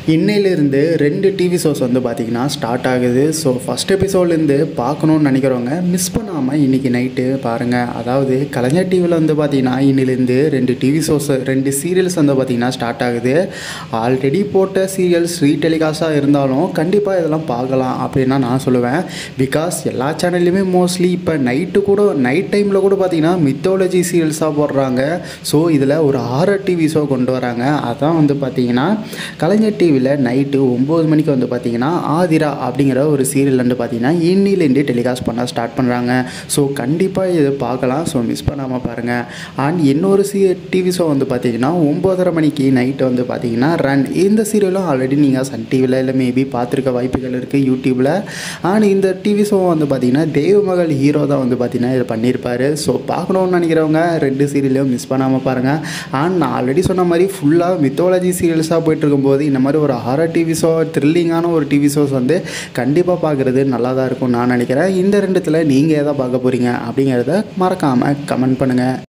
இன்னையிலிருந்து ரெண்டு TV shows வந்து பார்த்திங்கன்னா ஸ்டார்ட் ஆகுது ஸோ ஃபஸ்ட் எபிசோட்லேருந்து பார்க்கணுன்னு நினைக்கிறவங்க மிஸ் பண்ணாமல் இன்றைக்கி நைட்டு பாருங்கள் அதாவது கலைஞர் டிவியில் வந்து பார்த்திங்கன்னா இன்னிலேருந்து ரெண்டு டிவி ஷோஸ் ரெண்டு சீரியல்ஸ் வந்து பார்த்திங்கன்னா ஸ்டார்ட் ஆகுது ஆல்ரெடி போட்ட சீரியல்ஸ் ரீடெலிகாஸ்டாக இருந்தாலும் கண்டிப்பாக இதெல்லாம் பார்க்கலாம் அப்படின்னு நான் சொல்லுவேன் பிகாஸ் எல்லா சேனல்லையுமே மோஸ்ட்லி இப்போ நைட்டு கூட நைட் டைமில் கூட பார்த்திங்கன்னா மித்தாலஜி சீரியல்ஸாக போடுறாங்க ஸோ இதில் ஒரு ஹாரர் டிவி ஷோ கொண்டு வராங்க அதான் வந்து பார்த்திங்கன்னா கலைஞர் டிவியில் நைட்டு ஒம்பது மணிக்கு வந்து பார்த்திங்கன்னா ஆதிரா அப்படிங்கிற ஒரு சீரியல் வந்து பார்த்திங்கன்னா இன்னிலேருந்து டெலிகாஸ்ட் பண்ண ஸ்டார்ட் பண்ணுறாங்க ஸோ கண்டிப்பாக இது பார்க்கலாம் ஸோ மிஸ் பண்ணாமல் பாருங்கள் அண்ட் இன்னொரு சி டிவி ஷோ வந்து பார்த்திங்கன்னா ஒம்போதரை மணிக்கு நைட்டு வந்து பார்த்திங்கன்னா ரன் இந்த சீரியலும் ஆல்ரெடி நீங்கள் சன் டிவியில் இல்லை மேபி பார்த்துருக்க வாய்ப்புகள் இருக்குது யூடியூப்பில் அண்ட் இந்த டிவி ஷோ வந்து பார்த்திங்கன்னா தேவமகள் ஹீரோ தான் வந்து பார்த்திங்கன்னா இது பண்ணியிருப்பாரு ஸோ பார்க்கணுன்னு நினைக்கிறவங்க ரெண்டு சீரியலையும் மிஸ் பண்ணாமல் பாருங்கள் அண்ட் நான் ஆல்ரெடி சொன்ன மாதிரி ஃபுல்லாக மித்தாலஜி சீரியல்ஸாக போயிட்டு இருக்கும்போது இந்த மாதிரி ஒரு ஹாரர் டிவி ஷோ த்ரில்லிங்கான ஒரு டிவி ஷோஸ் வந்து கண்டிப்பாக பார்க்குறது நல்லா தான் இருக்கும் நான் நினைக்கிறேன் இந்த ரெண்டுத்தில் நீங்கள் எதை பார்க்க போகிறீங்க அப்படிங்கிறத மறக்காமல் கமெண்ட் பண்ணுங்கள்